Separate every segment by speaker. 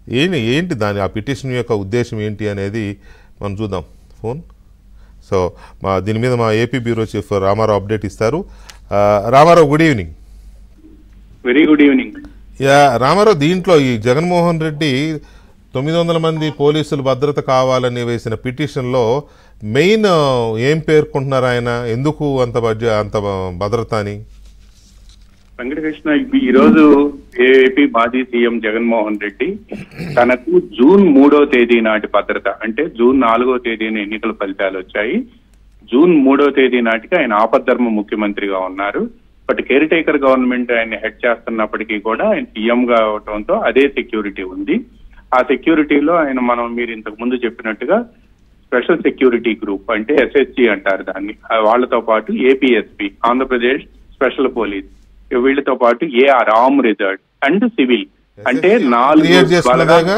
Speaker 1: ఏంటి ఏంటి దాని ఆ పిటిషన్ యొక్క ఉద్దేశం ఏంటి అనేది మనం చూద్దాం ఫోన్ సో మా దీని మీద మా AP bureau chief Ramarao update ఇస్తారు ఆ, Ramarao good evening
Speaker 2: very good evening
Speaker 1: yeah Ramarao దీంట్లో ఈ జగన్మోహన్ రెడ్డి తొమ్మిది వందల మంది పోలీసులు భద్రత కావాలని వేసిన పిటిషన్లో మెయిన్ ఏం పేర్కొంటున్నారు ఆయన ఎందుకు అంత బడ్జె అంత భద్రత అని
Speaker 2: వెంకటకృష్ణ ఈ రోజు ఏపీ మాజీ సీఎం జగన్మోహన్ రెడ్డి తనకు జూన్ మూడో తేదీ నాటి భద్రత అంటే జూన్ నాలుగో తేదీన ఎన్నికల ఫలితాలు వచ్చాయి జూన్ మూడో తేదీ నాటికి ఆయన ఆపద్ధర్మ ముఖ్యమంత్రిగా ఉన్నారు బట్ కేర్ టేకర్ గవర్నమెంట్ ఆయన హెడ్ చేస్తున్నప్పటికీ కూడా ఆయన సీఎం గా అవడంతో అదే సెక్యూరిటీ ఉంది ఆ సెక్యూరిటీలో ఆయన మనం మీరు ఇంతకు ముందు చెప్పినట్టుగా స్పెషల్ సెక్యూరిటీ గ్రూప్ అంటే ఎస్ఎస్జి అంటారు దాన్ని ఆ వాళ్ళతో పాటు ఏపీఎస్పి ఆంధ్రప్రదేశ్ స్పెషల్ పోలీస్ వీళ్ళతో పాటు AR arm reserve and civil అంటే నాలుగు
Speaker 1: క్రియేట్ చేసుకున్నదాగా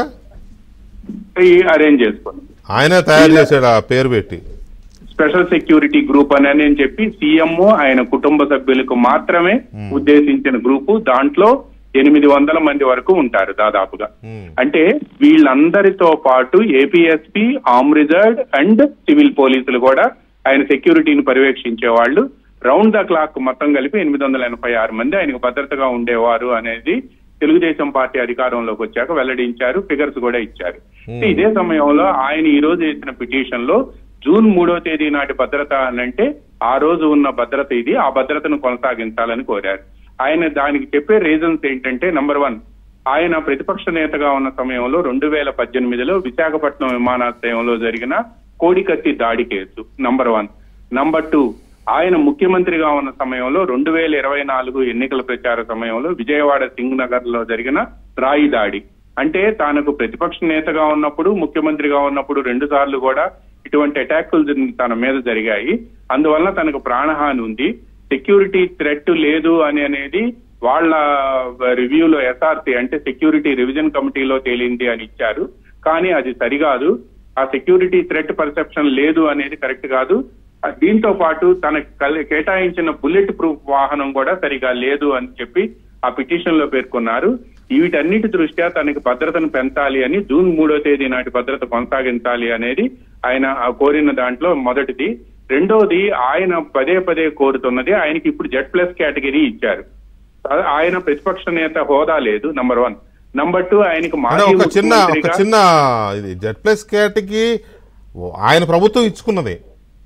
Speaker 2: అరేంజ్ చేసుకున్నాం
Speaker 1: ఆయన తయారు చేశాడు ఆ పేరు పెట్టి
Speaker 2: స్పెషల్ సెక్యూరిటీ గ్రూప్ అని అని చెప్పి సీఎం ఆయన కుటుంబ సభ్యులకు మాత్రమే ఉద్దేశించిన గ్రూపు దాంట్లో ఎనిమిది వందల మంది వరకు ఉంటారు దాదాపుగా
Speaker 1: Hmm.
Speaker 2: అంటే వీళ్ళందరితో పాటు APSP arm reserve and civil పోలీసులు కూడా ఆయన సెక్యూరిటీని పర్యవేక్షించే వాళ్ళు రౌండ్ ద క్లాక్ మొత్తం కలిపి ఎనిమిది వందల ఎనభై ఆరు మంది ఆయనకు భద్రతగా ఉండేవారు అనేది తెలుగుదేశం పార్టీ అధికారంలోకి వచ్చాక వెల్లడించారు ఫిగర్స్ కూడా ఇచ్చారు ఇదే సమయంలో ఆయన ఈ రోజు వేసిన పిటిషన్ లో జూన్ మూడో తేదీ నాటి భద్రత అని అంటే ఆ రోజు ఉన్న భద్రత ఇది ఆ భద్రతను కొనసాగించాలని కోరారు ఆయన దానికి చెప్పే రీజన్స్ ఏంటంటే నంబర్ వన్ ఆయన ప్రతిపక్ష నేతగా ఉన్న సమయంలో రెండు వేల పద్దెనిమిదిలో విశాఖపట్నం విమానాశ్రయంలో జరిగిన కోడికత్తి దాడి case number one number two ఆయన ముఖ్యమంత్రిగా ఉన్న సమయంలో రెండు వేల ఇరవై నాలుగు ఎన్నికల ప్రచార సమయంలో విజయవాడ సింగ్ నగర్ లో జరిగిన రాయి దాడి అంటే తానకు ప్రతిపక్ష నేతగా ఉన్నప్పుడు ముఖ్యమంత్రిగా ఉన్నప్పుడు రెండు సార్లు కూడా ఇటువంటి అటాకులు తన మీద జరిగాయి అందువల్ల తనకు ప్రాణహాని ఉంది సెక్యూరిటీ థ్రెట్ లేదు అని అనేది వాళ్ళ రివ్యూలో ఎస్ఆర్సి అంటే సెక్యూరిటీ రివిజన్ కమిటీలో తేలింది అని ఇచ్చారు కానీ అది సరికాదు ఆ సెక్యూరిటీ థ్రెట్ పర్సెప్షన్ లేదు అనేది కరెక్ట్ కాదు ఆ దీంతో పాటు తనకు కల్- కేటాయించిన బుల్లెట్ ప్రూఫ్ వాహనం కూడా సరిగా లేదు అని చెప్పి ఆ పిటిషన్ లో పేర్కొన్నారు వీటన్నిటి దృష్ట్యా తనకి భద్రతను పెంచాలి అని జూన్ మూడో తేదీ నాటి భద్రత కొనసాగించాలి అనేది ఆయన ఆ కోరిన దాంట్లో మొదటిది రెండోది ఆయన పదే పదే కోరుతున్నది ఆయనకి ఇప్పుడు జెడ్ ప్లస్ కేటగిరీ ఇచ్చారు ఆ- ఆయన ప్రతిపక్ష నేత హోదా లేదు నంబర్ వన్ నంబర్ టూ ఆయనకు
Speaker 1: అంటే
Speaker 2: మాజీ
Speaker 1: ఒక చిన్న ఒక
Speaker 2: ముఖ్యమంత్రిగా-
Speaker 1: చిన్న ఇది జెడ్ ప్లస్ కేటకి ఆయన ప్రభుత్వం ఇచ్చుకున్నది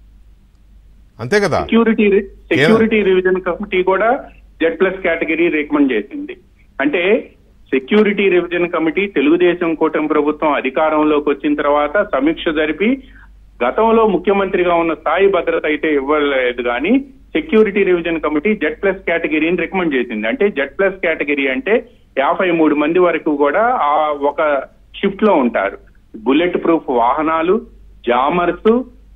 Speaker 1: అంతే కదా
Speaker 2: సెక్యూరిటీ సెక్యూరిటీ రివిజన్ కమిటీ కూడా జెడ్ ప్లస్ కేటగిరీ రికమెండ్ చేసింది అంటే సెక్యూరిటీ రివిజన్ కమిటీ తెలుగుదేశం కూటమి ప్రభుత్వం అధికారంలోకి వచ్చిన తర్వాత సమీక్ష జరిపి గతంలో ముఖ్యమంత్రిగా ఉన్న స్థాయి భద్రత అయితే ఇవ్వలేదు కానీ security revision committee Z plus కేటగిరీని రికమెండ్ చేసింది అంటే జెడ్ ప్లస్ కేటగిరీ అంటే యాభై మూడు మంది వరకు కూడా ఆ ఒక షిఫ్ట్ లో ఉంటారు బుల్లెట్ ప్రూఫ్ వాహనాలు జామర్స్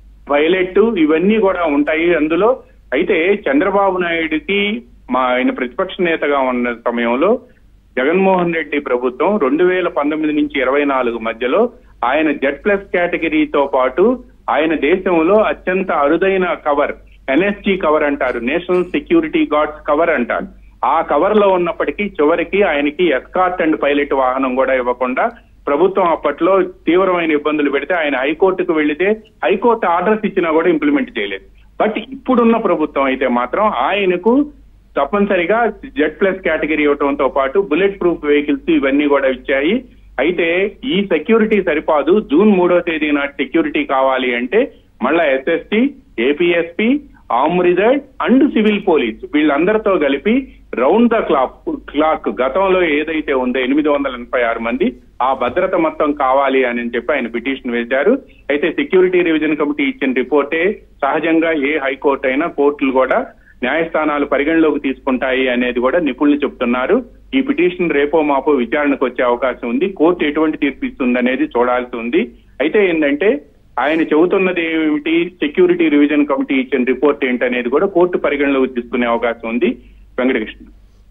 Speaker 2: పైలట్ ఇవన్నీ కూడా ఉంటాయి అందులో అయితే చంద్రబాబు నాయుడుకి మా ఆయన ప్రతిపక్ష నేతగా ఉన్న సమయంలో జగన్మోహన్ రెడ్డి ప్రభుత్వం రెండు వేల పంతొమ్మిది నుంచి ఇరవై నాలుగు మధ్యలో ఆయన జెడ్ ప్లస్ కేటగిరీతో పాటు ఆయన దేశంలో అత్యంత అరుదైన కవర్ ఎన్ఎస్జి కవర్ అంటారు నేషనల్ సెక్యూరిటీ గార్డ్స్ కవర్ అంటారు ఆ కవర్ లో ఉన్నప్పటికీ చివరికి ఆయనకి ఎస్కార్ట్ అండ్ పైలట్ వాహనం కూడా ఇవ్వకుండా ప్రభుత్వం అప్పట్లో తీవ్రమైన ఇబ్బందులు పెడితే ఆయన హైకోర్టుకు వెళితే హైకోర్టు ఆర్డర్స్ ఇచ్చినా కూడా ఇంప్లిమెంట్ చేయలేదు బట్ ఇప్పుడున్న ప్రభుత్వం అయితే మాత్రం ఆయనకు తప్పనిసరిగా జెడ్ ప్లస్ కేటగిరీ ఇవ్వడంతో పాటు బుల్లెట్ ప్రూఫ్ వెహికల్స్ ఇవన్నీ కూడా ఇచ్చాయి అయితే ఈ సెక్యూరిటీ సరిపాదు జూన్ మూడో తేదీ నాటి సెక్యూరిటీ కావాలి అంటే మళ్ళా SST APSP arm reserve and civil police వీళ్ళందరితో కలిపి రౌండ్ ద క్లాక్ క్లాక్ గతంలో ఏదైతే ఉందో ఎనిమిది వందల ఎనభై ఆరు మంది ఆ భద్రత మొత్తం కావాలి అని చెప్పి ఆయన పిటిషన్ వేశారు అయితే సెక్యూరిటీ రివిజన్ కమిటీ ఇచ్చిన రిపోర్టే సహజంగా ఏ హైకోర్టు అయినా కోర్టులు కూడా న్యాయస్థానాలు పరిగణలోకి తీసుకుంటాయి అనేది కూడా నిపుణులు చెప్తున్నారు ఈ పిటిషన్ రేపో మాపో విచారణకు వచ్చే అవకాశం ఉంది కోర్టు ఎటువంటి తీర్పు ఇస్తుంది అనేది చూడాల్సి ఉంది అయితే ఏంటంటే ఆయన చెబుతున్నది ఏమిటి సెక్యూరిటీ రివిజన్ కమిటీ ఇచ్చిన రిపోర్ట్ ఏంటనేది కూడా కోర్టు పరిగణలోకి తీసుకునే అవకాశం ఉంది వెంకటకృష్ణ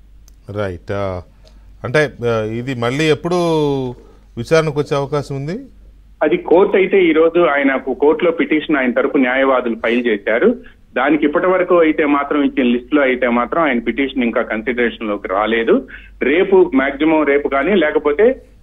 Speaker 1: రైట్ ఆ, అంటే ఆ, ఇది మళ్ళీ ఎప్పుడు విచారణకు వచ్చే అవకాశం ఉంది
Speaker 2: అది కోర్టు అయితే ఈ రోజు ఆయన కోర్టులో పిటిషన్ ఆయన తరపు న్యాయవాదులు ఫైల్ చేశారు దానికి ఇప్పటి వరకు అయితే మాత్రం ఇచ్చిన లిస్ట్ లో అయితే మాత్రం ఆయన పిటిషన్ ఇంకా కన్సిడరేషన్ లోకి రాలేదు రేపు మాక్సిమం రేపు కానీ లేకపోతే